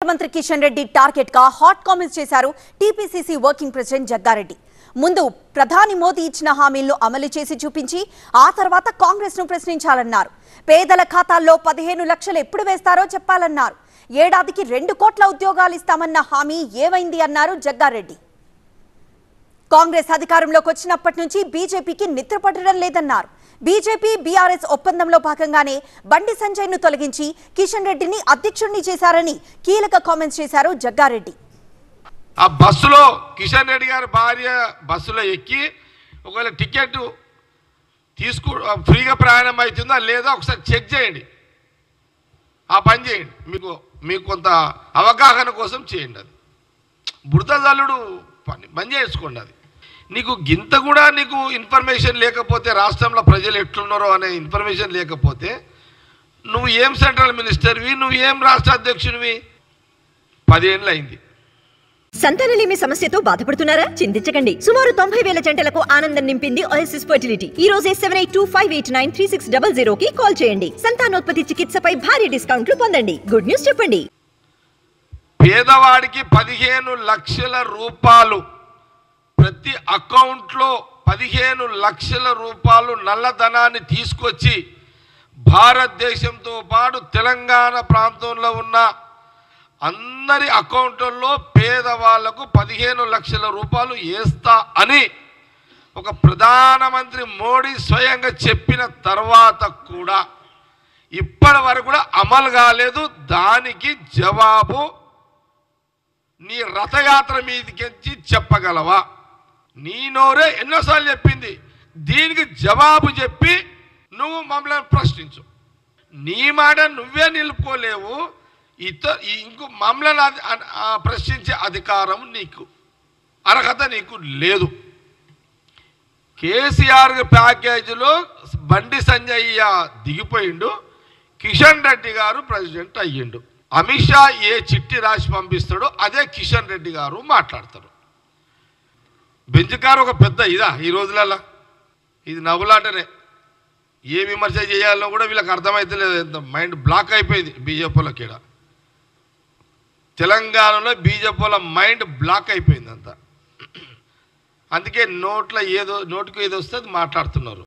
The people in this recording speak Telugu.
మంత్రి కిషన్ రెడ్డి టార్గెట్ గా హాట్ కామెంట్స్ చేశారు టీపీసీసీ వర్కింగ్ ప్రెసిడెంట్ జగ్గారెడ్డి ముందు ప్రధాని మోదీ ఇచ్చిన హామీలను అమలు చేసి చూపించి ఆ తర్వాత కాంగ్రెస్ ను ప్రశ్నించాలన్నారు పేదల ఖాతాల్లో పదిహేను లక్షలు ఎప్పుడు వేస్తారో చెప్పాలన్నారు ఏడాదికి రెండు కోట్ల ఉద్యోగాలు ఇస్తామన్న హామీ ఏమైంది అన్నారు జగ్గారెడ్డి కాంగ్రెస్ అధికారంలోకి వచ్చినప్పటి నుంచి బీజేపీకి నిద్రపట్టడం లేదన్నారు బీజేపీ బీఆర్ఎస్ ఒప్పందంలో భాగంగానే బండి సంజయ్ ను తొలగించి కిషన్ రెడ్డిని అధ్యక్షుడిని చేశారని కీలక కామెంట్స్ చేశారు జగ్గారెడ్డి ఆ బస్సులో కిషన్ రెడ్డి గారి భార్య బస్సులో ఎక్కి ఒకవేళ టికెట్ తీసుకు ఫ్రీగా ప్రయాణం అవుతుందా లేదా ఒకసారి చెక్ చేయండి ఆ పని చేయండి మీకు మీకు కొంత అవగాహన కోసం చేయండి అది బుడత జల్లుడు పని పని చేసుకోండి అది నీకు గింత కూడా నీకు ఇన్ఫర్మేషన్ లేకపోతే రాష్ట్రంలో ప్రజలు ఎట్లున్నారో అనే ఇన్ఫర్మేషన్ లేకపోతే నువ్వు ఏం సెంట్రల్ మినిస్టర్వి నువ్వు ఏం రాష్ట్ర అధ్యక్షునివి పదేళ్ళు అయింది సంతానలేమి సమస్యతో బాధపడుతున్నారా చింతించకండి సుమారు తొంభై వేల జంటలకు ఆనందం నింపింది ఓఎస్ఎస్ ఫర్టిలిటీ ఈ రోజే seven eight two five eight nine three six double zero కి కాల్ చేయండి సంతానోత్పత్తి చికిత్సపై భారీ డిస్కౌంట్లు పొందండి గుడ్ న్యూస్ చెప్పండి పేదవాడికి పదిహేను లక్షల రూపాయలు ప్రతి అకౌంట్లో పదిహేను లక్షల రూపాయలు నల్లధనాన్ని తీసుకొచ్చి భారతదేశంతో పాటు తెలంగాణ ప్రాంతంలో ఉన్న అందరి అకౌంట్లలో పేదవాళ్లకు పదిహేను లక్షల రూపాయలు వేస్తా అని ఒక ప్రధానమంత్రి మోడీ స్వయంగా చెప్పిన తర్వాత కూడా ఇప్పటి వరకు కూడా అమలు కాలేదు దానికి జవాబు నీ రథయాత్ర మీదకించి చెప్పగలవా నీ నోరే ఎన్నోసార్లు చెప్పింది దీనికి జవాబు చెప్పి నువ్వు మమ్మల్ని ప్రశ్నించు నీ మాట నువ్వే నిలుపుకోలేవు ఇత ఇంకో మమ్మల్ని అది- అ- ఆ ప్రశ్నించే అధికారం నీకు అర్హత నీకు లేదు కేసీఆర్ ప్యాకేజీలో బండి సంజయ్య దిగిపోయిండు కిషన్ రెడ్డి గారు ప్రెసిడెంట్ అయ్యిండు అమిత్ షా ఏ చిట్టి రాసి పంపిస్తాడో అదే కిషన్ రెడ్డి గారు మాట్లాడతారు బెంచ్ కారు ఒక పెద్ద ఇదా ఈ రోజులలో ఇది నవ్వులాటనే ఏ విమర్శ చేయాలో కూడా వీళ్ళకి అర్థమైతలేదు ఎంత మైండ్ బ్లాక్ అయిపోయింది బీజేపీలోకి ఈడ తెలంగాణలో బీజేపీల మైండ్ బ్లాక్ అయిపోయింది అంతా అందుకే నోట్లో ఏదో నోటికి ఏదో వస్తే అది మాట్లాడుతున్నారు